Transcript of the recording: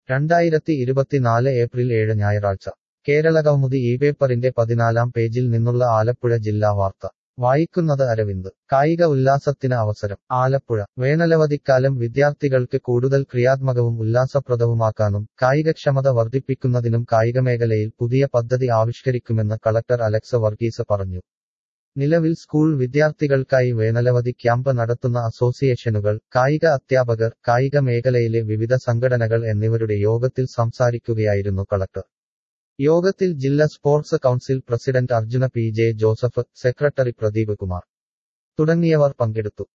രണ്ടായിരത്തി ഇരുപത്തിനാല് ഏപ്രിൽ ഏഴ് ഞായറാഴ്ച കേരളകൗമുദി ഈ പേപ്പറിന്റെ പതിനാലാം പേജിൽ നിന്നുള്ള ആലപ്പുഴ ജില്ലാ വാർത്ത വായിക്കുന്നത് അരവിന്ദ് കായിക ഉല്ലാസത്തിന് അവസരം ആലപ്പുഴ വേനലവധിക്കാലം വിദ്യാർത്ഥികൾക്ക് കൂടുതൽ ക്രിയാത്മകവും ഉല്ലാസപ്രദവുമാക്കാനും കായികക്ഷമത വർദ്ധിപ്പിക്കുന്നതിനും കായികമേഖലയിൽ പുതിയ പദ്ധതി ആവിഷ്കരിക്കുമെന്ന് കളക്ടർ അലക്സ് വർഗീസ് പറഞ്ഞു നിലവിൽ സ്കൂൾ വിദ്യാർത്ഥികൾക്കായി വേനലവധി ക്യാമ്പ് നടത്തുന്ന അസോസിയേഷനുകൾ കായിക അധ്യാപകർ കായിക മേഖലയിലെ വിവിധ സംഘടനകൾ എന്നിവരുടെ യോഗത്തിൽ സംസാരിക്കുകയായിരുന്നു കളക്ടർ യോഗത്തിൽ ജില്ലാ sports council president Arjuna P J Joseph secretary Pradeep Kumar തുടങ്ങിയവർ പങ്കെടുത്തു